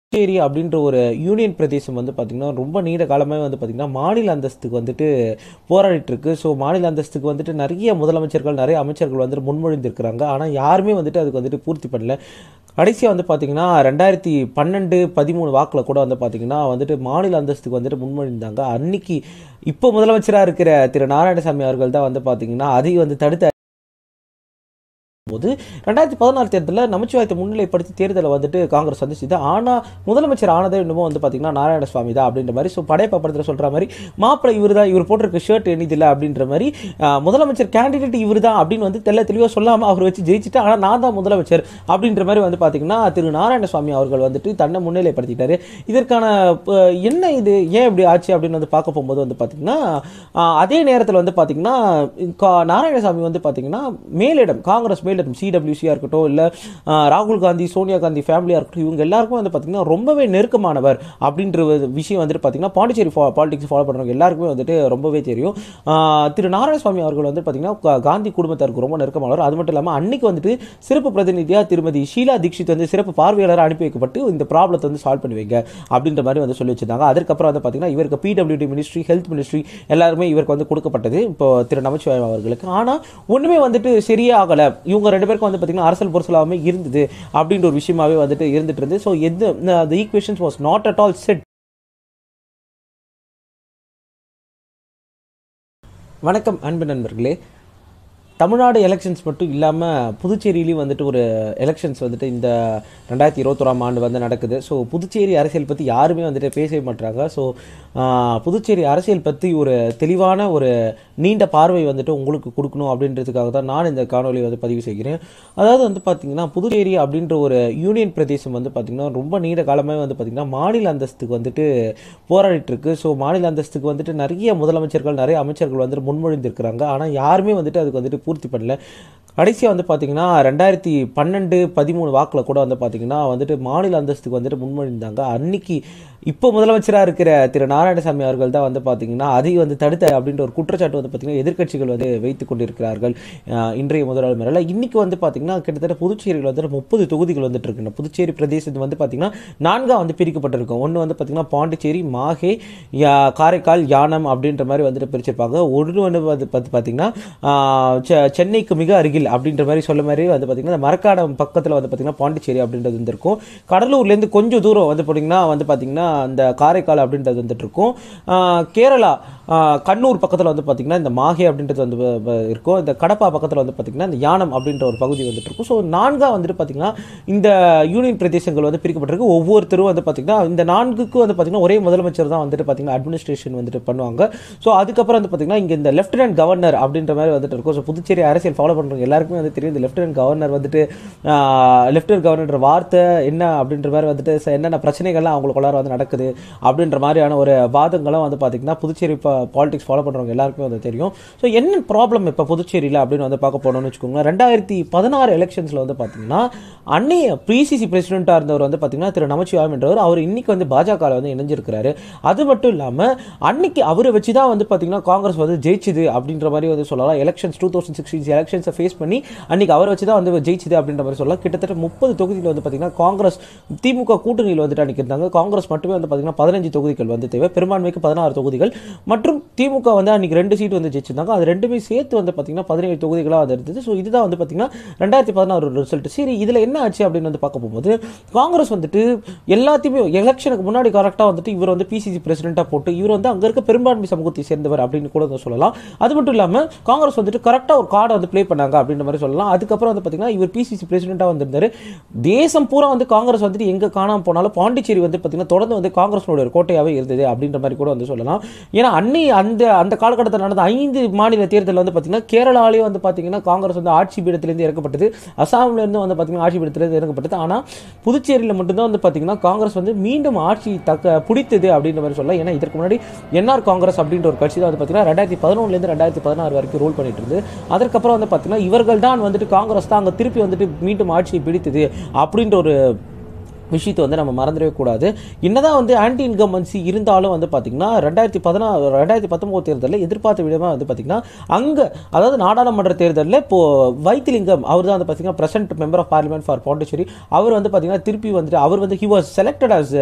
புதுச்சேரி அப்படின்ற ஒரு யூனியன் பிரதேசம் வந்து பார்த்திங்கன்னா ரொம்ப நீண்ட காலமாக வந்து பார்த்திங்கன்னா மாநில அந்தஸ்துக்கு வந்துட்டு போராடிட்டு இருக்கு ஸோ மாநில அந்தஸ்துக்கு வந்துட்டு நிறைய முதலமைச்சர்கள் நிறைய அமைச்சர்கள் வந்துட்டு முன்மொழிந்திருக்கிறாங்க ஆனால் யாருமே வந்துட்டு அதுக்கு வந்துட்டு பூர்த்தி பண்ணல கடைசியாக வந்து பார்த்திங்கன்னா ரெண்டாயிரத்தி பன்னெண்டு பதிமூணு வாக்கில் கூட வந்து பார்த்திங்கன்னா வந்துட்டு மாநில அந்தஸ்துக்கு வந்துட்டு முன்மொழிந்தாங்க அன்னைக்கு இப்போ முதலமைச்சராக இருக்கிற திரு நாராயணசாமி அவர்கள் தான் வந்து பார்த்திங்கன்னா அதை வந்து தடுத்து போது ரெண்டாயிரத்தி பதினாறு தேர்தலில் நமச்சிவாயத்தை முன்னிலைப்படுத்தி தேர்தலை வந்துட்டு காங்கிரஸ் வந்துச்சு ஆனால் முதலமைச்சர் ஆனதே இன்னமும் வந்து பார்த்தீங்கன்னா நாராயணசுவாமி தான் அப்படின்ற மாதிரி ஸோ படையப்பா படத்தில் சொல்கிற மாதிரி மாப்பிள்ளை இவர் தான் இவர் போட்டிருக்க ஷர்ட் எண்ணிதில்லை அப்படின்ற மாதிரி ஆஹ், முதலமைச்சர் கேண்டிடேட் இவர் தான் அப்படின்னு வந்து தெல்ல தெளிவாக சொல்லாமல் அவர் வச்சு ஜெயிச்சுட்டு ஆனால் நான் தான் முதலமைச்சர் அப்படின்ற மாதிரி வந்து பார்த்தீங்கன்னா திரு நாராயணசுவாமி அவர்கள் வந்துட்டு தன்னை முன்னிலைப்படுத்திட்டாரு இதற்கான ப- என்ன இது ஏன் இப்படி ஆச்சு அப்படின்னு வந்து பார்க்க போகும்போது வந்து பார்த்தீங்கன்னா ஆஹ், அதே நேரத்தில் வந்து பார்த்தீங்கன்னா கா- நாராயணசாமி வந்து பார்த்தீங்கன்னா மேலிடம் காங்கிரஸ் மேலிடம் சிடபிள்யூசியாக இருக்கட்டும் இல்லை ராகுல் காந்தி சோனியா காந்தி ஃபேமிலியாக இருக்கட்டும் இவங்க எல்லாருக்கும் வந்து பார்த்தீங்கன்னா ரொம்பவே நெருக்கமானவர் அப்படின்ற ஒரு விஷயம் வந்துட்டு பார்த்தீங்கன்னா பாண்டிச்சேரி பாலிடிக்ஸ் ஃபாலோ பண்ணுறவங்க எல்லாருக்குமே வந்துட்டு ரொம்பவே தெரியும் ஆஹ், திரு நாராயணசுவாமி அவர்கள் வந்து பார்த்தீங்கன்னா கா- காந்தி குடும்பத்தாருக்கு ரொம்ப நெருக்கமானவர் அது மட்டும் இல்லாமல் அன்னைக்கு வந்துட்டு சிறப்பு பிரதிநிதியாக திருமதி ஷீலா தீக்ஷித் வந்து சிறப்பு பார்வையாளராக அனுப்பி வைக்கப்பட்டு இந்த ப்ராப்ளத்தை வந்து சால்வ் பண்ணி வைங்க அப்படின்ற மாதிரி வந்து சொல்லி வச்சிருந்தாங்க அதுக்கப்புறம் வந்து பார்த்தீங்கன்னா இவருக்கு பிடபிள்யூடி மினிஸ்ட்ரி ஹெல்த் மினிஸ்ட்ரி எல்லாருமே இவருக்கு வந்து கொடுக்கப்பட்டது இப்போ திரு நமச்சிவாயம் அவர்களுக்கு ஆனால் ஒன்றுமே வந்துட்டு சரியே ஆகலை இவங்க ரெண்டு பேருக்கும் வந்து பார்த்தீங்கன்னா அரசல் பொருசலாகவே இருந்தது அப்படின்ற ஒரு விஷயமாவே வந்துட்டு இருந்துட்டு இருந்து ஸோ எது the equations was not at all set வணக்கம் அன்பு நண்பர்களே தமிழ்நாடு எலெக்ஷன்ஸ் மட்டும் இல்லாமல் புதுச்சேரியிலையும் வந்துட்டு ஒரு எலெக்ஷன்ஸ் வந்துட்டு இந்த ரெண்டாயிரத்தி இருபத்தொராம் ஆண்டு வந்து நடக்குது ஸோ புதுச்சேரி அரசியல் பற்றி யாருமே வந்துட்டு பேசவே மாட்டாங்க ஸோ புதுச்சேரி அரசியல் பற்றி ஒரு தெளிவான ஒரு நீண்ட பார்வை வந்துட்டு உங்களுக்கு கொடுக்கணும் அப்படின்றதுக்காக தான் நான் இந்த காணொலியை வந்து பதிவு செய்கிறேன் அதாவது வந்து பார்த்திங்கன்னா புதுச்சேரி அப்படின்ற ஒரு யூனியன் பிரதேசம் வந்து பார்த்திங்கன்னா ரொம்ப நீண்ட காலமாக வந்து பார்த்திங்கன்னா மாநில அந்தஸ்துக்கு வந்துட்டு போராடிட்டு இருக்கு ஸோ மாநில அந்தஸ்துக்கு வந்துட்டு நிறைய முதலமைச்சர்கள் நிறைய அமைச்சர்கள் வந்துட்டு முன்மொழிந்திருக்கிறாங்க ஆனால் யாருமே வந்துட்டு அதுக்கு வந்துட்டு பூர்த்தி பண்ணல கடைசியாக வந்து பார்த்தீங்கன்னா ரெண்டாயிரத்தி பன்னெண்டு பதிமூணு வாக்கில் கூட வந்து பார்த்தீங்கன்னா வந்துட்டு மாநில அந்தஸ்துக்கு வந்துட்டு முன்மொழிந்தாங்க அன்னைக்கு இப்போ முதலமைச்சராக இருக்கிற திரு நாராயணசாமி அவர்கள் தான் வந்து பார்த்தீங்கன்னா அதை வந்து தடுத்த அப்படின்ற ஒரு குற்றச்சாட்டு வந்து பார்த்தீங்கன்னா எதிர்க்கட்சிகள் வந்து வைத்து கொண்டிருக்கிறார்கள் அஹ் இன்றைய முதலமைச்சரில் இன்னைக்கு வந்து பார்த்தீங்கன்னா கிட்டத்தட்ட புதுச்சேரியில் வந்துட்டு முப்பது தொகுதிகள் வந்துட்டு இருக்கு புதுச்சேரி பிரதேசத்து வந்து பார்த்தீங்கன்னா நான்காக வந்து பிரிக்கப்பட்டிருக்கும் ஒன்று வந்து பார்த்தீங்கன்னா பாண்டிச்சேரி மாஹே யா- காரைக்கால் யானம் அப்படின்ற மாதிரி வந்துட்டு பிரிச்சிருப்பாங்க ஒன்று வந்து வந்து பார்த்து பார்த்தீங்கன்னா ஆஹ் செ- சென்னைக்கு மிக அருகில் அப்படின்ற மாதிரி சொல்ல மாதிரி வந்து பார்த்தீங்கன்னா இந்த மரக்காடம் பக்கத்தில் வந்து பார்த்தீங்கன்னா பாண்டிச்சேரி அப்படின்றது வந்து இருக்கும் கடலூர்லேருந்து கொஞ்சம் தூரம் வந்து பார்த்தீங்கன்னா வந்து பார்த்தீங்கன்னா அந்த காரைக்கால் அப்படின்றது வந்துட்டு இருக்கும் ஆஹ் கேரளா ஆஹ் கண்ணூர் பக்கத்தில் வந்து பார்த்தீங்கன்னா இந்த மாஹே அப்படின்றது வந்து வ- வ- இருக்கும் இந்த கடப்பா பக்கத்தில் வந்து பார்த்தீங்கன்னா இந்த யானம் அப்படின்ற ஒரு பகுதி வந்துட்டு இருக்கும் ஸோ நான்காக வந்துட்டு பார்த்தீங்கன்னா இந்த யூனியன் பிரதேசங்கள் வந்து பிரிக்கப்பட்டிருக்கு ஒவ்வொருத்தரும் வந்து பார்த்தீங்கன்னா இந்த நான்குக்கு வந்து பார்த்தீங்கன்னா ஒரே முதலமைச்சர் தான் வந்துட்டு பார்த்தீங்கன்னா அட்மினிஸ்ட்ரேஷன் வந்துட்டு பண்ணுவாங்க ஸோ அதுக்கப்புறம் வந்து பார்த்தீங்கன்னா இங்கே இந்த லெஃப்டினன்ட் கவர்னர் அப்படின்ற மாதிரி வந்துட்டு இருக்கும் ஸோ புதுச்சேரி அரசியல் ஃபாலோ பண்ணுறவங்க எல்லாருக்குமே வந்து தெரியும் இந்த லெஃப்டினன்ட் கவர்னர் வந்துட்டு லெஃப்டினன்ட் கவர்னர் வார்த்தை என்ன அப்படின்ற மாதிரி வந்துட்டு ச- என்னென்ன பிரச்சனைகள்லாம் அவங்களுக்குள்ளார வந்து நடக்குது அப்படின்ற மாதிரியான ஒரு வாதங்களும் வந்து பார்த்தீங்கன்னா புதுச்சேரி பாலிடிக்ஸ் ஃபாலோ பண்ணுறவங்க எல்லாருக்குமே வந்து தெரியும் ஸோ என்ன ப்ராப்ளம் இப்போ புதுச்சேரியில் அப்படின்னு வந்து பார்க்க போனோம்னு வச்சுக்கோங்களேன் ரெண்டாயிரத்தி பதினாறு எலெக்ஷன்ஸில் வந்து பார்த்தீங்கன்னா அன்னைய பிசிசி பிரசிடென்ட்டாக இருந்தவர் வந்து பார்த்தீங்கன்னா திரு நமச்சிவாயம் என்றவர் அவர் இன்னைக்கு வந்து பாஜக வந்து இணைஞ்சிருக்கிறாரு அது மட்டும் இல்லாமல் அன்னைக்கு அவரை வச்சு தான் வந்து பார்த்தீங்கன்னா காங்கிரஸ் வந்து ஜெயிச்சுது அப்படின்ற மாதிரி வந்து சொல்லலாம் எலெக்ஷன்ஸ் டூ தௌசண்ட் சிக்ஸ்டீன் எலெக்ஷன்ஸை ஃபேஸ் பண்ணி அன்னைக்கு அவரை வச்சு தான் வந்து ஜெயிச்சுது அப்படின்ற மாதிரி சொல்லலாம் கிட்டத்தட்ட முப்பது தொகுதியில் வந்து பார்த்தீங்கன்னா காங்கிரஸ் திமுக கூட்டணியில் வந்துட்டு அன்னைக்கு இருந்தாங்க காங்கிரஸ் மட்டுமே வந்து பார்த்தீங்கன்னா பதினஞ்சு தொகுதிகள் வந்து தேவை பெரும்பான்மைக்கு பதினாறு தொகுதிகள் மற்றும் திமுக வந்து அன்னைக்கு ரெண்டு சீட் வந்து ஜெயிச்சிருந்தாங்க அது ரெண்டுமே சேர்த்து வந்து பார்த்தீங்கன்னா பதினேழு தொகுதிகளாக வந்து இருந்தது ஸோ இதுதான் வந்து பார்த்தீங்கன்னா ரெண்டாயிரத்தி பதினாறு ரிசல்ட் சரி இதில் என்ன ஆச்சு அப்படின்னு வந்து பார்க்க போகும்போது காங்கிரஸ் வந்துட்டு எல்லாத்தையுமே எலெக்ஷனுக்கு முன்னாடி கரெக்டாக வந்துட்டு இவர் வந்து பிசிசி பிரசிடென்ட்டாக போட்டு இவர் வந்து அங்கே இருக்க பெரும்பான்மை சமூகத்தை சேர்ந்தவர் அப்படின்னு கூட வந்து சொல்லலாம் அது மட்டும் இல்லாமல் காங்கிரஸ் வந்துட்டு கரெக்டாக ஒரு கார்டை வந்து ப்ளே பண்ணாங்க அப்படின்ற மாதிரி சொல்லலாம் அதுக்கப்புறம் வந்து பார்த்தீங்கன்னா இவர் பிசிசி பிரசிடென்ட்டாக வந்திருந்தாரு தேசம் பூரா வந்து காங்கிரஸ் வந்துட்டு எங்கே காணாம போனாலும் பாண்டிச்சேரி வந்து பார்த்தீங்கன்னா தொடர்ந்து வந்து காங்கிரஸோட ஒரு கோட்டையாகவே இருந்தது அப்படின்ற மாதிரி கூட வந்து சொல்லலாம் ஏன்னா அன்னை அந்த அந்த காலகட்டத்தில் நடந்த ஐந்து மாநில தேர்தல் வந்து பார்த்தீங்கன்னா கேரளாலேயும் வந்து பார்த்தீங்கன்னா காங்கிரஸ் வந்து ஆட்சி பீடத்திலேருந்து இறக்கப்பட்டது அசாம்ல இருந்து வந்து பார்த்தீங்கன்னா ஆட்சி பீடத்திலேருந்து இறக்கப்பட்டது ஆனால் புதுச்சேரியில் மட்டும்தான் வந்து பார்த்தீங்கன்னா காங்கிரஸ் வந்து மீண்டும் ஆட்சி தக்க பிடித்தது அப்படின்ற மாதிரி சொல்லலாம் ஏன்னா இதற்கு முன்னாடி என்ஆர் காங்கிரஸ் அப்படின்ற ஒரு கட்சி தான் வந்து பார்த்தீங்கன்னா ரெண்டாயிரத்தி பதினொன்றுலேருந்து ரெண்டாயிரத்தி பதினாறு வரைக்கும் ரூல் பண்ணிட்டு இருந்து அதற்கப்புறம் வந்து பார்த்தீங்கன்னா இவர்கள் தான் வந்துட்டு காங்கிரஸ் தான் அங்கே திருப்பி வந்துட்டு மீண்டும் ஆட்சியை பிடித்தது அப்படின்ற ஒரு விஷயத்தை வந்து நம்ம மறந்துடவே கூடாது என்னதான் வந்து ஆன்டி இன்கம்பன்சி இருந்தாலும் வந்து பார்த்திங்கன்னா ரெண்டாயிரத்தி பதினாறு ரெண்டாயிரத்தி பத்தொம்போது தேர்தலில் எதிர்பார்த்த விதமாக வந்து பார்த்திங்கன்னா அங்கே அதாவது நாடாளுமன்ற தேர்தலில் இப்போது வைத்திலிங்கம் அவர் தான் வந்து பார்த்திங்கன்னா present member of parliament for Pondicherry அவர் வந்து பார்த்திங்கன்னா திருப்பி வந்துட்டு அவர் வந்து he was selected as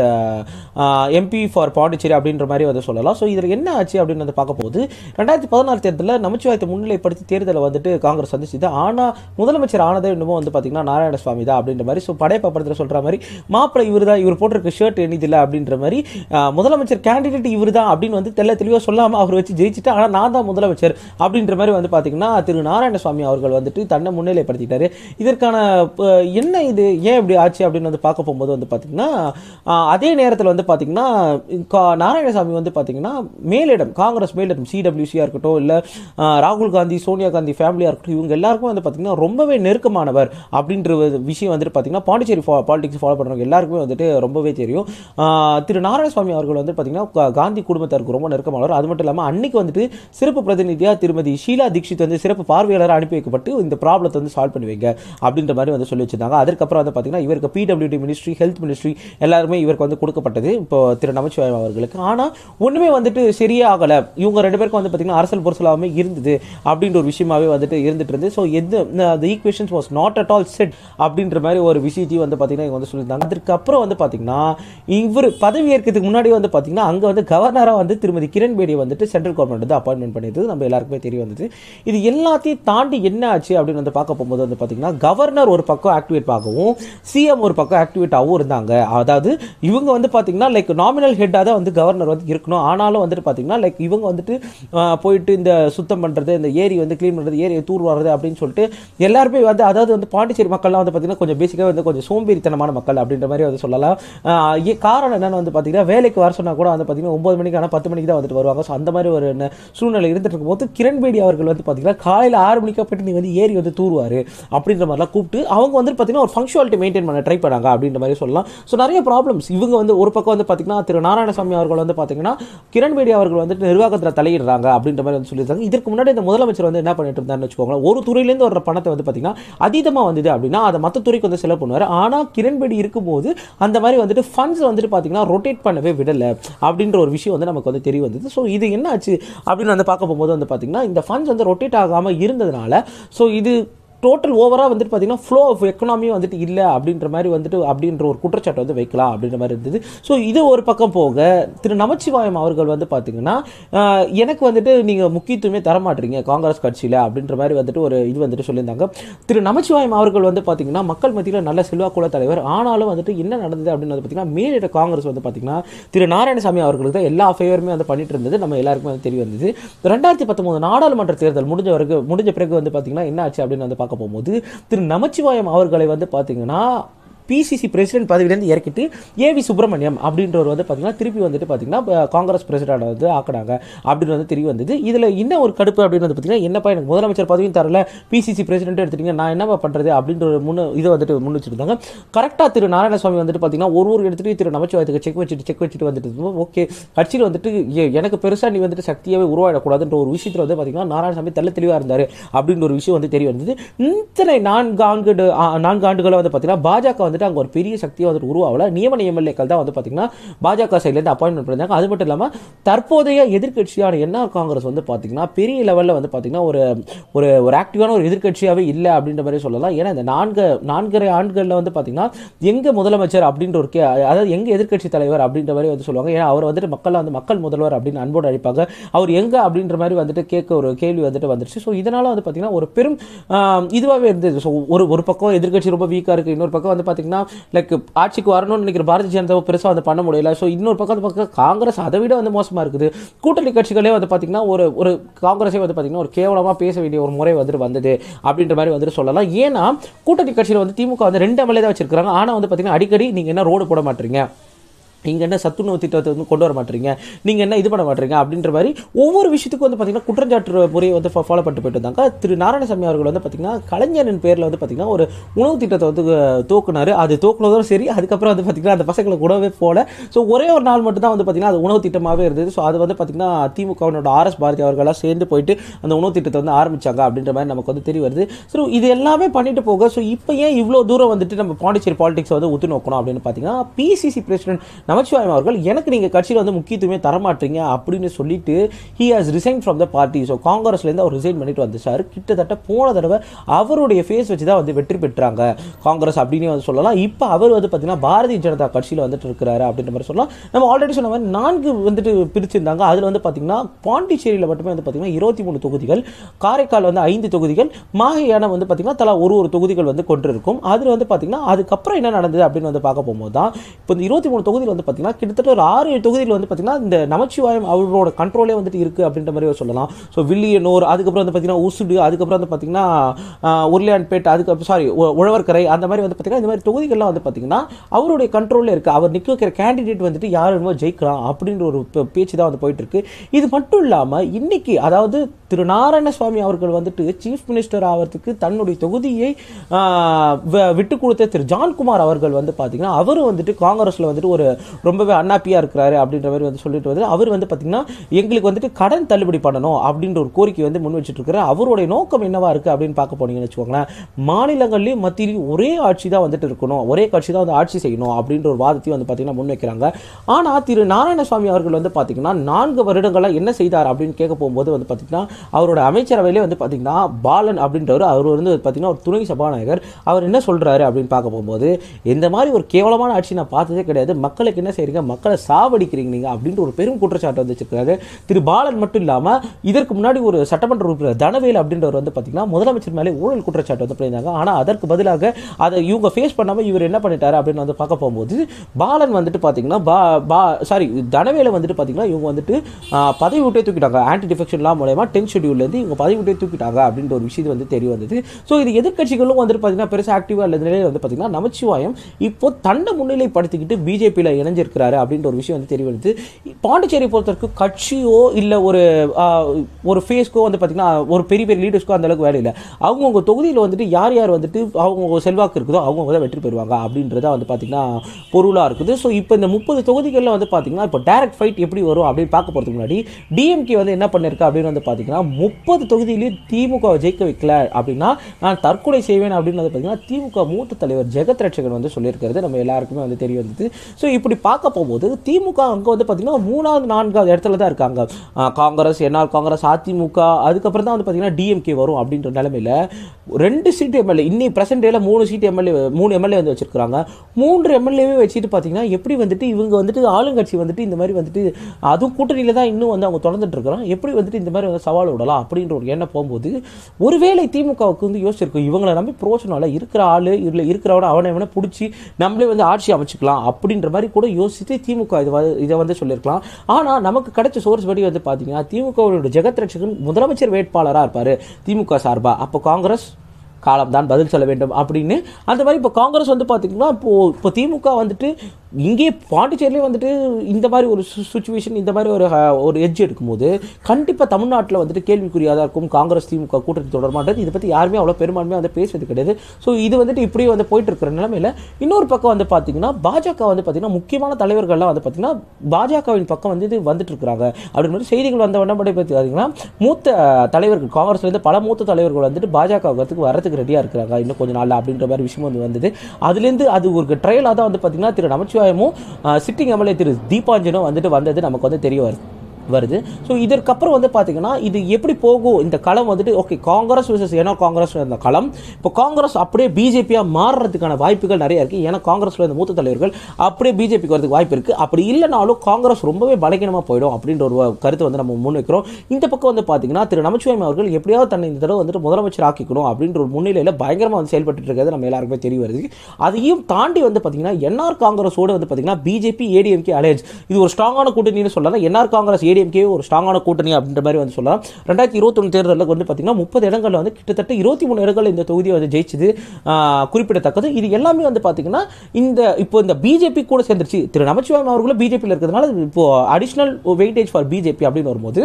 MP for Pondicherry அப்படின்ற மாதிரி வந்து சொல்லலாம் ஸோ இதில் என்ன ஆச்சு அப்படின்னு வந்து பார்க்க போகுது ரெண்டாயிரத்தி பதினாறு தேர்தலில் நமச்சிவாயத்தை முன்னிலைப்படுத்தி தேர்தலை வந்துட்டு காங்கிரஸ் சந்திச்சுது ஆனால் முதலமைச்சர் ஆனதே இன்னமும் வந்து பார்த்திங்கன்னா நாராயணசுவாமி தான் அப்படின்ற மாதிரி ஸோ படையப்பா படத்தில் சொல்கிற மாதிரி மாப்பிள்ளை இவர் தான் இவர் போட்டிருக்க ஷர்ட் எண்ணிதில்லை அப்படின்ற மாதிரி ஆஹ், முதலமைச்சர் கேண்டிடேட் இவர் தான் அப்படின்னு வந்து தெல்ல தெளிவாக சொல்லாமல் அவர் வச்சு ஜெயிச்சுட்டு ஆனால் நான் தான் முதலமைச்சர் அப்படின்ற மாதிரி வந்து பார்த்தீங்கன்னா திரு நாராயணசுவாமி அவர்கள் வந்துட்டு தன்னை முன்னிலைப்படுத்திட்டாரு இதற்கான அஹ், என்ன இது ஏன் இப்படி ஆச்சு அப்படின்னு வந்து பார்க்க போகும்போது வந்து பார்த்தீங்கன்னா ஆஹ், அதே நேரத்தில் வந்து பார்த்தீங்கன்னா கா- நாராயணசாமி வந்து பார்த்தீங்கன்னா மேலிடம் காங்கிரஸ் மேலிடம் சிடபிள்யூசியாக இருக்கட்டும் இல்லை ராகுல் காந்தி சோனியா காந்தி ஃபேமிலியாக இருக்கட்டும் இவங்க எல்லாருக்கும் வந்து பார்த்தீங்கன்னா ரொம்பவே நெருக்கமானவர் அப்படின்ற ஒரு விஷயம் வந்துட்டு பார்த்தீங்கன்னா பாண்டிச்சேரி பாலிடிக்ஸ் ஃபாலோ பண்ணுறவங்க எல்லாருக்குமே வந்துட்டு ரொம்பவே தெரியும் ஆஹ் திரு நாராயணசுவாமி அவர்கள் வந்து பார்த்தீங்கன்னா கா- காந்தி குடும்பத்தாருக்கு ரொம்ப நெருக்கமானவர் அது மட்டும் இல்லாமல் அன்னைக்கு வந்துட்டு சிறப்பு பிரதிநிதியாக திருமதி ஷீலா தீக்ஷித் வந்து சிறப்பு பார்வையாளராக அனுப்பி வைக்கப்பட்டு இந்த ப்ராப்ளத்தை வந்து சால்வ் பண்ணி வைங்க அப்படின்ற மாதிரி வந்து சொல்லி வச்சிருந்தாங்க அதுக்கப்புறம் வந்து பார்த்தீங்கன்னா இவருக்கு பிடபிள்யூடி மினிஸ்ட்ரி ஹெல்த் மினிஸ்ட்ரி எல்லாருமே இவருக்கு வந்து கொடுக்கப்பட்டது இப்போ திரு நமச்சிவாயம் அவர்களுக்கு ஆனால் ஒன்றுமே வந்துட்டு சரியே ஆகலை இவங்க ரெண்டு பேருக்கும் வந்து பார்த்தீங்கன்னா அரசியல் பொருசலாகவே இருந்தது அப்படின்ற ஒரு விஷயமாவே வந்துட்டு இருந்துட்டு இருந்து ஸோ எது the equations was not at all set அப்படின்ற மாதிரி ஒரு விஷயத்தையும் வந்து பார்த்தீங்கன்னா இவங்க வந்து சொல்லியிருந்தாங்க அதுக்கப்புறம் வந்து பார்த்தீங்கன்னா இவர் பதவி ஏற்கிறதுக்கு முன்னாடி வந்து பார்த்தீங்கன்னா அங்கே வந்து கவர்னராக வந்து திருமதி கிரண் பேடியை வந்துட்டு சென்ட்ரல் கவர்மெண்ட் வந்து அப்பாயின்மெண்ட் பண்ணியது நம்ம எல்லாருக்குமே தெரிய வந்தது இது எல்லாத்தையும் தாண்டி என்ன ஆச்சு அப்படின்னு வந்து பார்க்க போகும்போது வந்து பார்த்தீங்கன்னா கவர்னர் ஒரு பக்கம் ஆக்டிவேட் ஆகவும் சிஎம் ஒரு பக்கம் ஆக்டிவேட் ஆகவும் இருந்தாங்க அதாவது இவங்க வந்து பார்த்தீங்கன்னா லைக் நாமினல் ஹெட்டாக தான் வந்து கவர்னர் வந்து இருக்கணும் ஆனாலும் வந்துட்டு பார்த்தீங்கன்னா லைக் இவங்க வந்துட்டு ஆஹ், போயிட்டு இந்த சுத்தம் பண்ணுறது இந்த ஏரி வந்து க்ளீன் பண்ணுறது ஏரியை தூர் வர்றது அப்படின்னு சொல்லிட்டு எல்லாருமே வந்து அதாவது வந்து பாண்டிச்சேரி மக்கள்லாம் வந்து பார்த்தீங்கன்னா கொஞ்சம் பேசிக்காக வந்து கொஞ்சம் சோம்பேறித்தனமான மக்கள் அப்படின்ற மாதிரி வந்து சொல்லலாம் ஆஹ், ஏ- காரணம் என்னன்னு வந்து பார்த்தீங்கன்னா வேலைக்கு வர சொன்னா கூட வந்து பார்த்தீங்கன்னா ஒன்பது மணிக்கு ஆனால் பத்து மணிக்கு தான் வந்துட்டு வருவாங்க ஸோ அந்த மாதிரி ஒரு ந- சூழ்நிலை இருந்துட்டு இருக்கும்போது கிரண் பேடி அவர்கள் வந்து பார்த்தீங்கன்னா காலையில் ஆறு மணிக்கு போயிட்டு நீங்கள் வந்து ஏரி வந்து தூருவார் அப்படின்ற மாதிரிலாம் கூப்பிட்டு அவங்க வந்து பார்த்தீங்கன்னா ஒரு ஃபங்க்ஷுவாலிட்டி மெயின்டைன் பண்ண ட்ரை பண்ணாங்க அப்படின்ற மாதிரி சொல்லலாம் ஸோ நிறைய ப்ராப்ளம்ஸ் இவங்க வந்து ஒரு பக்கம் வந்து பார்த்தீங்கன்னா திரு நாராயணசாமி அவர்கள் வந்து பார்த்தீங்கன்னா கிரண் பேடி அவர்கள் வந்துட்டு நிர்வாகத்தில் தலையிடுறாங்க அப்படின்ற மாதிரி வந்து சொல்லியிருக்காங்க இதற்கு முன்னாடி இந்த முதலமைச்சர் வந்து என்ன பண்ணிட்டு இருந்தாருன்னு வச்சுக்கோங்களேன் ஒரு துறையிலேருந்து வர பணத்தை வந்து பார்த்தீங்கன்னா அதீதமாக வந்தது அப்படின்னா அதை மற்ற துறைக்கு வந்து செலவு பண்ணுவார் ஆனால் கிரண் பேடி இருக்கும்போது அந்த மாதிரி வந்துட்டு ஃபண்ட்ஸ் வந்துட்டு பார்த்தீங்கன்னா ரொட்டேட் பண்ணவே விடலை அப்படின்ற ஒரு விஷயம் வந்து நமக்கு வந்து தெரிய வந்தது ஸோ இது என்ன ஆச்சு அப்படின்னு வந்து பார்க்க போகும்போது வந்து பார்த்தீங்கன்னா இந்த ஃபண்ட்ஸ் வந்து ரொட்டேட் ஆகாமல் இருந்ததுனால ஸோ இது டோட்டல் ஓவராக வந்துட்டு பார்த்தீங்கன்னா ஃப்ளோ ஆஃப் எக்கனாமியும் வந்துட்டு இல்லை அப்படின்ற மாதிரி வந்துட்டு அப்படின்ற ஒரு குற்றச்சாட்டை வந்து வைக்கலாம் அப்படின்ற மாதிரி இருந்தது ஸோ இது ஒரு பக்கம் போக திரு நமச்சிவாயம் அவர்கள் வந்து பார்த்தீங்கன்னா ஆஹ், எனக்கு வந்துட்டு நீங்கள் முக்கியத்துவமே தரமாட்டீங்க காங்கிரஸ் கட்சியில் அப்படின்ற மாதிரி வந்துட்டு ஒரு இது வந்துட்டு சொல்லியிருந்தாங்க திரு நமச்சிவாயம் அவர்கள் வந்து பார்த்தீங்கன்னா மக்கள் மத்தியில் நல்ல செல்வாக்குள்ள தலைவர் ஆனாலும் வந்துட்டு என்ன நடந்தது அப்படின்னு வந்து பார்த்தீங்கன்னா மேலிட காங்கிரஸ் வந்து பார்த்தீங்கன்னா திரு நாராயணசாமி அவர்களுக்கு தான் எல்லா ஃபேவருமே வந்து பண்ணிட்டு இருந்தது நம்ம எல்லாருக்குமே வந்து தெரிய வந்தது ரெண்டாயிரத்தி பத்தொன்பது நாடாளுமன்ற தேர்தல் முடிஞ்ச வரைக்கும் முடிஞ்ச பிறகு வந்து பார்த்தீங்கன்னா என்ன ஆச்சு அப்படின்னு வந்து பார்க்க போகும்போது திரு நமச்சிவாயம் அவர்களை வந்து பார்த்தீங்கன்னா பிசிசி பிரசிடென்ட் பதவியிலேருந்து இறக்கிட்டு ஏவி சுப்பிரமணியம் அப்படின்றவர் வந்து பார்த்தீங்கன்னா திருப்பி வந்துட்டு பார்த்தீங்கன்னா இப்ப காங்கிரஸ் பிரசிடென்ட் வந்து ஆக்குனாங்க அப்படின்னு வந்து தெரிய வந்தது இதில் என்ன ஒரு கடுப்பு அப்படின்னு வந்து பார்த்தீங்கன்னா என்னப்பா எனக்கு முதலமைச்சர் பதவியும் தரல பிசிசி பிரசிடென்ட் எடுத்துட்டீங்க நான் என்னப்பா பண்ணுறது அப்படின்ற ஒரு முன்னு இதை வந்துட்டு முன் வச்சிருந்தாங்க கரெக்டாக திரு நாராயணசுவாமி வந்துட்டு பார்த்தீங்கன்னா ஒரு ஒரு இடத்துலையும் திரு நமச்சிவாயத்துக்கு செக் வச்சுட்டு செக் வச்சுட்டு வந்துட்டு ஓகே கட்சியில் வந்துட்டு எ- எனக்கு பெருசாக நீ வந்துட்டு சக்தியாகவே உருவாயிடக்கூடாதுன்ற ஒரு விஷயத்தில் வந்து பார்த்தீங்கன்னா நாராயணசாமி தெள்ள தெளிவாக இருந்தார் அப்படின்ற ஒரு விஷயம் வந்து தெரிய வந்தது இத்தனை நான்கு ஆண்டு ஆ, நான்கு ஆண்டுகளை வந்து பார்த்தீங்கன்னா பாஜக வந்துட்டு அங்கே ஒரு பெரிய சக்தியை வந்துட்டு உருவாகல நியமன எம்எல்ஏக்கள் தான் வந்து பார்த்தீங்கன்னா பாஜக சைட்லேருந்து அப்பாயின்மெண்ட் பண்ணியிருந்தாங்க அது மட்டும் இல்லாமல் தற்போதைய எதிர்க்கட்சியான என்ஆர் காங்கிரஸ் வந்து பார்த்தீங்கன்னா பெரிய லெவலில் வந்து பார்த்தீங்கன்னா ஒரு ஒரு ஒரு ஆக்டிவான ஒரு எதிர்க்கட்சியாகவே இல்லை அப்படின்ற மாதிரி சொல்லலாம் ஏன்னா இந்த நான்கு நான்கரை ஆண்டுகளில் வந்து பார்த்தீங்கன்னா எங்க முதலமைச்சர் அப்படின்ற ஒரு கே அதாவது எங்க எதிர்க்கட்சி தலைவர் அப்படின்ற மாதிரி வந்து சொல்லுவாங்க ஏன்னா அவர் வந்துட்டு மக்கள் வந்து மக்கள் முதல்வர் அப்படின்னு அன்போடு அழைப்பாங்க அவர் எங்க அப்படின்ற மாதிரி வந்துட்டு கேட்க ஒரு கேள்வி வந்துட்டு வந்துருச்சு ஸோ இதனால வந்து பார்த்தீங்கன்னா ஒரு பெரும் இதுவாகவே இருந்தது ஸோ ஒரு ஒரு பக்கம் எதிர்க்கட்சி ரொம்ப வீக்காக இருக்குது இன்னொரு பக்கம் வந்து பார்த்தீங்கன்னா லைக் ஆட்சிக்கு வரணும்னு நினைக்கிற பாரதிய ஜனதாவை பெருசாக வந்து பண்ண முடியல ஸோ இன்னொரு பக்கம் வந்து பக்கம் காங்கிரஸ் அதை விட வந்து மோசமாக இருக்குது கூட்டணி கட்சிகளே வந்து பார்த்தீங்கன்னா ஒரு ஒரு காங்கிரஸே வந்து பார்த்தீங்கன்னா ஒரு கேவலமாக பேச வேண்டிய ஒரு முறை வந்துட்டு வந்தது அப்படின்ற மாதிரி வந்துட்டு சொல்லலாம் ஏன்னா கூட்டணி கட்சியில் வந்து திமுக வந்து ரெண்டு எம்எல்ஏ தான் வச்சிருக்காங்க ஆனால் வந்து பார்த்தீங்கன்னா அடிக்கடி நீங்கள் என்ன ரோடு போட மாட்டீங்க நீங்கள் என்ன சத்துணவு திட்டத்தை வந்து கொண்டு வர மாட்டீங்க நீங்கள் என்ன இது பண்ண மாட்டீங்க அப்படின்ற மாதிரி ஒவ்வொரு விஷயத்துக்கும் வந்து பார்த்தீங்கன்னா குற்றஞ்சாட்டு முறையை வந்து ஃபாலோ பண்ணிட்டு போயிட்டு இருந்தாங்க திரு நாராயணசாமி அவர்கள் வந்து பார்த்தீங்கன்னா கலைஞரின் பேரில் வந்து பார்த்தீங்கன்னா ஒரு உணவு திட்டத்தை வந்து தூக்குனாரு அது தூக்குனதும் சரி அதுக்கப்புறம் வந்து பார்த்தீங்கன்னா அந்த பசங்களுக்கு உணவே போல ஸோ ஒரே ஒரு நாள் மட்டும் தான் வந்து பார்த்தீங்கன்னா அது உணவு திட்டமாகவே இருந்தது ஸோ அது வந்து பார்த்தீங்கன்னா திமுகவினோட ஆர்எஸ் பாரதி அவர்களாம் சேர்ந்து போயிட்டு அந்த உணவு திட்டத்தை வந்து ஆரம்பிச்சாங்க அப்படின்ற மாதிரி நமக்கு வந்து தெரிய வருது ஸோ இது எல்லாமே பண்ணிட்டு போக ஸோ இப்போ ஏன் இவ்வளோ தூரம் வந்துட்டு நம்ம பாண்டிச்சேரி பாலிடிக்ஸ் வந்து ஒத்து நோக்கணும் அப்படின்னு பார்த்தீங்கன்னா பிசிசி பிரசிடென்ட் நமச்சிவாயம் அவர்கள் எனக்கு நீங்கள் கட்சியில் வந்து முக்கியத்துவமே தரமாட்டீங்க அப்படின்னு சொல்லிட்டு he has resign from the party so காங்கிரஸ்லேருந்து அவர் ரிசைன் பண்ணிட்டு வந்துச்சார் கிட்டத்தட்ட போன தடவை அவருடைய ஃபேஸ் வச்சு தான் வந்து வெற்றி பெற்றாங்க காங்கிரஸ் அப்படின்னு வந்து சொல்லலாம் இப்போ அவர் வந்து பார்த்தீங்கன்னா பாரதிய ஜனதா கட்சியில் வந்துட்டு இருக்கிறாரு அப்படின்ற மாதிரி சொல்லலாம் நம்ம ஆல்ரெடி சொன்ன மாதிரி நான்கு வந்துட்டு பிரிச்சிருந்தாங்க அதில் வந்து பார்த்தீங்கன்னா பாண்டிச்சேரியில் மட்டுமே வந்து பார்த்தீங்கன்னா இருபத்தி மூணு தொகுதிகள் காரைக்கால் வந்து ஐந்து தொகுதிகள் மாஹியான வந்து பார்த்தீங்கன்னா தலா ஒரு ஒரு தொகுதிகள் வந்து கொண்டிருக்கும் அதில் வந்து பார்த்தீங்கன்னா அதுக்கப்புறம் என்ன நடந்தது அப்படின்னு வந்து பார்க்க போகும்போது தான் இப்போ இந்த இருபத்தி மூணு தொகுதியில் வந்து பார்த்தீங்கன்னா கிட்டத்தட்ட ஒரு ஆறு ஏழு தொகுதியில் வந்து பார்த்தீங்கன்னா இந்த நமச்சிவாயம் அவரோட கண்ட்ரோலே வந்துட்டு இருக்குது அப்படின்ற மாதிரி சொல்லலாம் ஸோ வில்லியனூர் அதுக்கப்புறம் வந்து பார்த்தீங்கன்னா உசுடு அதுக்கப்புறம் வந்து பார்த்தீங்கன்னா உருளையான்பேட் அதுக்கப்புறம் சாரி உழவர்கரை அந்த மாதிரி வந்து பார்த்தீங்கன்னா இந்த மாதிரி தொகுதிகள்லாம் வந்து பார்த்தீங்கன்னா அவருடைய கண்ட்ரோலில் இருக்குது அவர் நிற்க வைக்கிற கேண்டிடேட் வந்துட்டு யார் வேணுமோ ஜெயிக்கலாம் அப்படின்ற ஒரு பே- பேச்சு தான் வந்து போயிட்டு இருக்கு இது மட்டும் இல்லாமல் இன்னைக்கு அதாவது திரு நாராயணசுவாமி அவர்கள் வந்துட்டு சீஃப் மினிஸ்டர் ஆகிறதுக்கு தன்னுடைய தொகுதியை ஆஹ், வ- விட்டு கொடுத்த திரு ஜான்குமார் அவர்கள் வந்து பார்த்தீங்கன்னா அவரும் வந்துட்டு காங்கிரஸில் வந்துட்டு ஒரு ரொம்பவே அன்னாப்பியாக இருக்கிறாரு அப்படின்ற மாதிரி வந்து சொல்லிட்டு வந்து அவர் வந்து பார்த்தீங்கன்னா எங்களுக்கு வந்துட்டு கடன் தள்ளுபடி பண்ணணும் அப்படின்ற ஒரு கோரிக்கை வந்து முன் வச்சுட்டு இருக்கிறார் அவருடைய நோக்கம் என்னவா இருக்குது அப்படின்னு பார்க்க போனீங்கன்னு வச்சுக்கோங்களேன் மாநிலங்கள்லேயும் மத்தியிலையும் ஒரே ஆட்சி தான் வந்துட்டு இருக்கணும் ஒரே கட்சி தான் வந்து ஆட்சி செய்யணும் அப்படின்ற ஒரு வாதத்தையும் வந்து பார்த்தீங்கன்னா முன் வைக்கிறாங்க ஆனால் திரு நாராயணசுவாமி அவர்கள் வந்து பார்த்தீங்கன்னா நான்கு வருடங்களாக என்ன செய்தார் அப்படின்னு கேட்க போகும்போது வந்து பார்த்தீங்கன்னா அவரோட அமைச்சரவையிலே வந்து பார்த்தீங்கன்னா பாலன் அப்படின்றவர் அவர் வந்து பார்த்தீங்கன்னா ஒரு துணை சபாநாயகர் அவர் என்ன சொல்றாரு அப்படின்னு பார்க்க போகும்போது இந்த மாதிரி ஒரு கேவலமான ஆட்சி நான் பார்த்ததே கிடையாது மக்களுக்கு என்ன செய்றீங்க மக்களை சாவடிக்கிறீங்க நீங்க அப்படின்ற ஒரு பெரும் குற்றச்சாட்டு வந்து வச்சிருக்காரு திரு பாலன் மட்டும் இல்லாம இதற்கு முன்னாடி ஒரு சட்டமன்ற உறுப்பினர் தனவேல் அப்படின்றவர் வந்து பார்த்தீங்கன்னா முதலமைச்சர் மேலே ஊழல் குற்றச்சாட்டு வந்து பண்ணியிருந்தாங்க ஆனா அதற்கு பதிலாக அதை இவங்க ஃபேஸ் பண்ணாம இவர் என்ன பண்ணிட்டாரு அப்படின்னு வந்து பார்க்க போகும்போது பாலன் வந்துட்டு பார்த்தீங்கன்னா பா பா சாரி தனவேலை வந்துட்டு பார்த்தீங்கன்னா இவங்க வந்துட்டு ஆ, பதவி விட்டே தூக்கிட்டாங்க ஆன்டி டிஃபெக்ஷன் லா மூலயமா டென் ஷெடியூல்லேருந்து இவங்க பதவி விட்டே தூக்கிட்டாங்க அப்படின்ற ஒரு விஷயம் வந்து தெரிய வந்தது ஸோ இது எதிர்க்கட்சிகளும் வந்துட்டு பார்த்தீங்கன்னா பெருசாக ஆக்டிவாக இல்லாத நிலையில் வந்து பார்த்தீங்கன்னா நமச்சிவாயம் இப்போ தன்னை முன்னிலைப்படுத்திக்கிட்டு பிஜேபியில் இணைஞ்சிருக்கிறாரு அப்படின்ற ஒரு விஷயம் வந்து தெரிய வருது பாண்டிச்சேரி பொறுத்தவரைக்கும் கட்சியோ இல்லை ஒரு ஆ, ஒரு ஃபேஸ்க்கோ வந்து பார்த்தீங்கன்னா ஒரு பெரிய பெரிய லீடர்ஸ்க்கோ அந்த அளவுக்கு வேலை இல்லை அவங்கவுங்க தொகுதியில் வந்துட்டு யார் யார் வந்துட்டு அவங்க செல்வாக்கு இருக்குதோ அவங்க தான் வெற்றி பெறுவாங்க அப்படின்றத வந்து பார்த்தீங்கன்னா பொருளாக இருக்குது ஸோ இப்போ இந்த முப்பது தொகுதிகளில் வந்து பார்த்தீங்கன்னா இப்போ டைரக்ட் ஃபைட் எப்படி வரும் அப்படின்னு பார்க்க போகிறதுக்கு முன்னாடி டிஎம்கே வந்து என்ன பண்ணிருக்கு அப்படின்னு வந்து பார்த்தீங்கன்னா முப்பது தொகுதியிலேயே திமுக ஜெயிக்க வைக்கல அப்படின்னா நான் தற்கொலை செய்வேன் அப்படின்னு வந்து பார்த்தீங்கன்னா திமுக மூத்த தலைவர் ஜெகத் ரட்சகன் வந்து சொல்லியிருக்கிறது நம்ம எல்லாருக்குமே வந்து தெரிய வந்தது ஸோ இப்படி பார்க்க போகும்போது திமுக அங்கே வந்து பார்த்தீங்கன்னா மூணாவது நான்காவது இடத்துல தான் இருக்காங்க ஆஹ் காங்கிரஸ் என்ஆர் காங்கிரஸ் அதிமுக அதுக்கப்புறம் தான் வந்து பார்த்தீங்கன்னா டிஎம்கே வரும் அப்படின்ற நிலமையில ரெண்டு சீட் எம்எல்ஏ இன்னி பிரசன்ட் டேல மூணு சீட் எம்எல்ஏ மூணு எம்எல்ஏ வந்து வச்சிருக்காங்க மூன்று எம்எல்ஏவே வச்சுட்டு பார்த்தீங்கன்னா எப்படி வந்துட்டு இவங்க வந்துட்டு ஆளுங்கட்சி வந்துட்டு இந்த மாதிரி வந்துட்டு அதுவும் கூட்டணியில தான் இன்னும் வந்து அவங்க தொடர்ந்துட்டு இருக்கிறாங்க எப்படி வந்துட்டு இந்த மாதிரி வந்து சவால் விடலாம் அப்படின்ற ஒரு எண்ணம் போகும்போது ஒருவேளை திமுகவுக்கு வந்து யோசிச்சிருக்கும் இவங்களை நம்பி பிரோச்சனம் இல்லை இருக்கிற ஆளு இல்லை இருக்கிறவன அவனை இவனை பிடிச்சி நம்மளே வந்து ஆட்சி அமைச்சுக்கலாம் அப்படின்ற மாதிரி கூட யோசித்து திமுக இது வந்து- இதை வந்து சொல்லியிருக்கலாம் ஆனால் நமக்கு கிடைச்ச சோர்ஸ் படி வந்து பார்த்தீங்கன்னா திமுகவோட ஜெகத் ரட்சகன் முதலமைச்சர் வேட்பாளராக இருப்பார் திமுக சார்பா அப்போ காங்கிரஸ் காலம்தான் பதில் சொல்ல வேண்டும் அப்படின்னு அந்த மாதிரி இப்போ காங்கிரஸ் வந்து பார்த்தீங்கன்னா இப்போ இப்போ திமுக வந்துட்டு இங்கே பாண்டிச்சேரியிலே வந்துட்டு இந்த மாதிரி ஒரு சுச்சுவேஷன் இந்த மாதிரி ஒரு அஹ், ஒரு எட்ஜ் எடுக்கும்போது கண்டிப்பாக தமிழ்நாட்டில் வந்துட்டு கேள்விக்குறியாக தான் இருக்கும் காங்கிரஸ் திமுக கூட்டணி தொடர்பான்றது இதை பற்றி யாருமே அவ்வளோ பெரும்பான்மையாக வந்து பேசுறது கிடையாது ஸோ இது வந்துட்டு இப்படியே வந்து போயிட்டு இருக்கிற நிலமையில இன்னொரு பக்கம் வந்து பார்த்தீங்கன்னா பாஜக வந்து பார்த்தீங்கன்னா முக்கியமான தலைவர்கள்லாம் வந்து பார்த்தீங்கன்னா பாஜகவின் பக்கம் வந்து இது வந்துட்டு இருக்கிறாங்க அப்படின்னு மாதிரி செய்திகள் வந்த உடனே பற்றி பார்த்தீங்கன்னா மூத்த அஹ், தலைவர்கள் காங்கிரஸ்லேருந்து பல மூத்த தலைவர்கள் வந்துட்டு பாஜக வரத்துக்கு வரதுக்கு ரெடியாக இருக்கிறாங்க இன்னும் கொஞ்ச நாள்ல அப்படின்ற மாதிரி விஷயம் வந்து வந்தது அதுலேருந்து அது ஒரு ட்ரையலாக தான் வந்து பார்த்தீங்கன்னா திரு நமச்சிவாயமும் சிட்டிங் எம்எல்ஏ திரு தீபாஞ்சனும் வந்துட்டு வந்தது நமக்கு வந்து தெரிய வருது வருது ஸோ இதற்கப்புறம் வந்து பார்த்தீங்கன்னா இது எப்படி போகும் இந்த களம் வந்துட்டு ஓகே காங்கிரஸ் விசஸ் ஏன்னா காங்கிரஸ் இந்த களம் இப்போ காங்கிரஸ் அப்படியே பிஜேபியாக மாறுறதுக்கான வாய்ப்புகள் நிறைய இருக்குது ஏன்னா காங்கிரஸில் இந்த மூத்த தலைவர்கள் அப்படியே பிஜேபிக்கு வரதுக்கு வாய்ப்பு இருக்குது அப்படி இல்லைனாலும் காங்கிரஸ் ரொம்பவே பலகீனமாக போயிடும் அப்படின்ற ஒரு கருத்தை வந்து நம்ம முன் வைக்கிறோம் இந்த பக்கம் வந்து பார்த்தீங்கன்னா திரு நமச்சிவாயம் அவர்கள் எப்படியாவது தன்னை இந்த தடவை வந்துட்டு முதலமைச்சர் ஆக்கிக்கணும் அப்படின்ற ஒரு முன்னிலையில் பயங்கரமாக வந்து செயல்பட்டு இருக்கிறது நம்ம எல்லாருக்குமே தெரிய வருது அதையும் தாண்டி வந்து பார்த்தீங்கன்னா என்ஆர் காங்கிரஸோடு வந்து பார்த்தீங்கன்னா பிஜேபி ஏடிஎம்கே அலையன்ஸ் இது ஒரு ஸ்ட்ராங்கான கூட்டணின்னு சொல்லலாம் என்ஆர் காங்கிரஸ் ஏடிஎம் ஏடிஎம்கே ஒரு ஸ்ட்ராங்கான கூட்டணி அப்படின்ற மாதிரி வந்து சொல்லலாம் ரெண்டாயிரத்தி இருபத்தொன்று தேர்தலில் வந்து பார்த்தீங்கன்னா முப்பது இடங்களில் வந்து கிட்டத்தட்ட இருபத்தி மூணு இடங்கள் இந்த தொகுதியை வந்து ஜெயிச்சது ஆஹ், குறிப்பிடத்தக்கது இது எல்லாமே வந்து பார்த்தீங்கன்னா இந்த இப்போ இந்த பிஜேபி கூட சேர்ந்துருச்சு திரு நமச்சிவாயம் அவர்களும் பிஜேபியில் இருக்கிறதுனால இப்போ அடிஷ்னல் வெயிட்டேஜ் ஃபார் பிஜேபி அப்படின்னு வரும்போது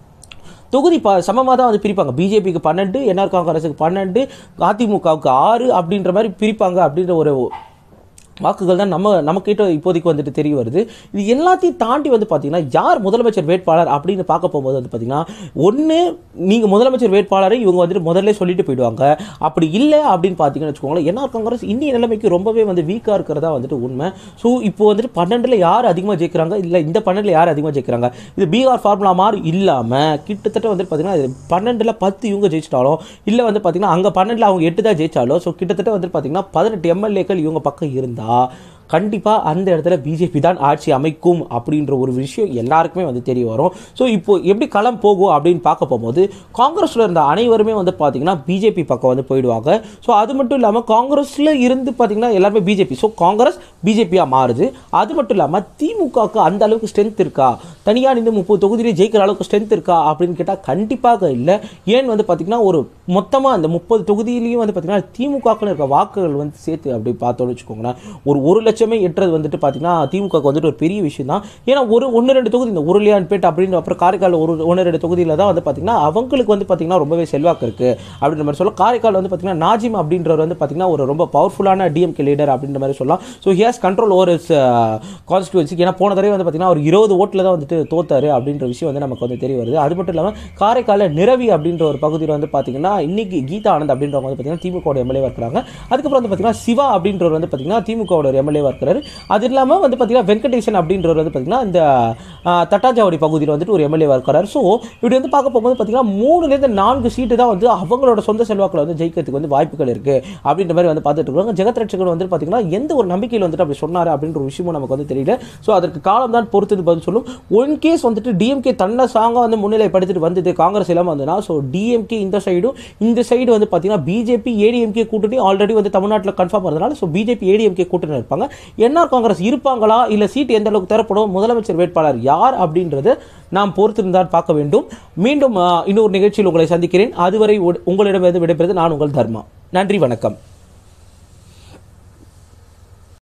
தொகுதி ப சமமாக தான் வந்து பிரிப்பாங்க பிஜேபிக்கு பன்னெண்டு என்ஆர் காங்கிரஸுக்கு பன்னெண்டு அதிமுகவுக்கு ஆறு அப்படின்ற மாதிரி பிரிப்பாங்க அப்படின்ற ஒரு வாக்குகள் தான் நம்ம நமக்கிட்ட இப்போதைக்கு வந்துட்டு தெரிய வருது இது எல்லாத்தையும் தாண்டி வந்து பார்த்தீங்கன்னா யார் முதலமைச்சர் வேட்பாளர் அப்படின்னு பார்க்க போகும்போது வந்து பார்த்தீங்கன்னா ஒன்று நீங்கள் முதலமைச்சர் வேட்பாளரை இவங்க வந்துட்டு முதல்ல சொல்லிட்டு போயிடுவாங்க அப்படி இல்லை அப்படின்னு பார்த்தீங்கன்னு வச்சுக்கோங்களேன் என்ஆர் காங்கிரஸ் இந்திய நிலைமைக்கு ரொம்பவே வந்து வீக்காக இருக்கிறதா வந்துட்டு உண்மை ஸோ இப்போ வந்துட்டு பன்னெண்டில் யார் அதிகமாக ஜெயிக்கிறாங்க இல்லை இந்த பன்னெண்டில் யார் அதிகமாக ஜெயிக்கிறாங்க இது பீகார் ஃபார்முலா மாதிரி இல்லாமல் கிட்டத்தட்ட வந்துட்டு பார்த்தீங்கன்னா இது பன்னெண்டில் பத்து இவங்க ஜெயிச்சிட்டாலும் இல்லை வந்து பார்த்தீங்கன்னா அங்கே பன்னெண்டில் அவங்க எட்டு தான் ஜெயிச்சாலும் ஸோ கிட்டத்தட்ட வந்துட்டு பார்த்தீங்கன்னா பதினெட்டு எம்எல்ஏக்கள் இவங்க பக்கம் இருந்தால் கண்டிப்பாக அந்த இடத்துல பிஜேபி தான் ஆட்சி அமைக்கும் அப்படின்ற ஒரு விஷயம் எல்லாருக்குமே வந்து தெரிய வரும் ஸோ இப்போ எப்படி களம் போகும் அப்படின்னு பார்க்க போகும்போது காங்கிரஸில் இருந்த அனைவருமே வந்து பார்த்தீங்கன்னா பிஜேபி பக்கம் வந்து போயிடுவாங்க ஸோ அது மட்டும் இல்லாமல் காங்கிரஸில் இருந்து பார்த்தீங்கன்னா எல்லாருமே பிஜேபி ஸோ காங்கிரஸ் பிஜேபியாக மாறுது அது மட்டும் இல்லாமல் திமுகவுக்கு அந்த அளவுக்கு ஸ்ட்ரென்த் இருக்கா தனியாக நின்று முப்பது தொகுதியிலே ஜெயிக்கிற அளவுக்கு ஸ்ட்ரென்த் இருக்கா அப்படின்னு கேட்டால் கண்டிப்பாக இல்லை ஏன் வந்து பார்த்தீங்கன்னா ஒரு மொத்தமாக அந்த முப்பது தொகுதியிலையும் வந்து பார்த்தீங்கன்னா திமுகக்குன்னு இருக்க வாக்குகள் வந்து சேர்த்து அப்படி பார்த்தோன்னு வச்சுக்கோங்களேன் ஒரு ஒரு லட்சமே எட்டுறது வந்துட்டு பார்த்தீங்கன்னா திமுகவுக்கு வந்துட்டு ஒரு பெரிய விஷயம் தான் ஏன்னா ஒரு ஒன்று ரெண்டு தொகுதி இந்த உருளியான்பேட் அப்படின்னு அப்புறம் காரைக்கால் ஒரு ஒன்று ரெண்டு தொகுதியில் தான் வந்து பார்த்தீங்கன்னா அவங்களுக்கு வந்து பார்த்தீங்கன்னா ரொம்பவே செல்வாக்கு இருக்குது அப்படின்ற மாதிரி சொல்ல காரைக்கால் வந்து பார்த்தீங்கன்னா நாஜிம் அப்படின்றவர் வந்து பார்த்தீங்கன்னா ஒரு ரொம்ப பவர்ஃபுல்லான டிஎம்கே லீடர் அப்படின்ற மாதிரி சொல்லலாம் so he's control over his constituency ஏன்னா போன தடவை வந்து பார்த்தீங்கன்னா ஒரு இருபது ஓட்டில் தான் வந்துட்டு தோத்தாரு அப்படின்ற விஷயம் வந்து நமக்கு வந்து தெரிய வருது அது மட்டும் இல்லாமல் காரைக்காலில் நிரவி அப்படின்ற ஒரு பகுதியில் வந்து பார்த்தீங்கன்னா இன்னைக்கு கீதா ஆனந்த் அப்படின்றவங்க வந்து பார்த்தீங்கன்னா திமுக எம்எல்ஏவாக இருக்கிறாங்க அதுக்கப்புறம் வந்து பார்த்தீங்கன்னா சிவா அப்படின்றவர் வந்து பார்த்தீங்கன்னா திமுக ஒரு எம்எல்ஏவாக இருக்கிறாரு அது இல்லாமல் வந்து பார்த்தீங்கன்னா வெங்கடேசன் அப்படின்றவர் வந்து பார்த்தீங்கன்னா இந்த ஆ, தட்டாஞ்சாவடி பகுதியில் வந்துட்டு ஒரு எம்எல்ஏவாக இருக்கிறாரு ஸோ இப்படி வந்து பார்க்க போகும்போது பார்த்தீங்கன்னா மூணுலேருந்து நான்கு சீட்டு தான் வந்து அவங்களோட சொந்த செல்வாக்கில் வந்து ஜெயிக்கிறதுக்கு வந்து வாய்ப்புகள் இருக்குது அப்படின்ற மாதிரி வந்து பார்த்துட்டு இருக்காங்க ஜெகத் ரட்சகன் வந்து பார்த்தீங்கன்னா எந்த ஒரு நம்பிக்கையில் வந்துட்டு அப்படி சொன்னார் அப்படின்ற ஒரு விஷயமும் நமக்கு வந்து தெரியல ஸோ அதற்கு காலம் தான் பொறுத்தது பதில் சொல்லும் ஒன் கேஸ் வந்துட்டு டிஎம்கே தன்னை சாங்காக வந்து முன்னிலைப்படுத்திட்டு வந்தது காங்கிரஸ் இல்லாமல் வந்ததுனா ஸோ டிஎம்கே இந்த சைடும் இந்த சைடு வந்து பார்த்தீங்கன்னா பிஜேபி ஏடிஎம்கே கூட்டணி ஆல்ரெடி வந்து தமிழ்நாட்டில் கன்ஃபார்ம் ஆனதுனால ஸோ பிஜேபி ஏடிஎம்கே கூட்டணி இருப்பாங்க என்ஆர் காங்கிரஸ் இருப்பாங்களா இல்லை சீட் எந்த அளவுக்கு தரப்படும் முதலமைச்சர் வேட்பாளர் யார் அப்படின்றது நாம் பொறுத்திருந்தால் பார்க்க வேண்டும் மீண்டும் ஆ, இன்னொரு நிகழ்ச்சியில் உங்களை சந்திக்கிறேன் அதுவரை உ- உங்களிடமிருந்து விடைபெறுவது நான் உங்கள் தர்மா நன்றி வணக்கம்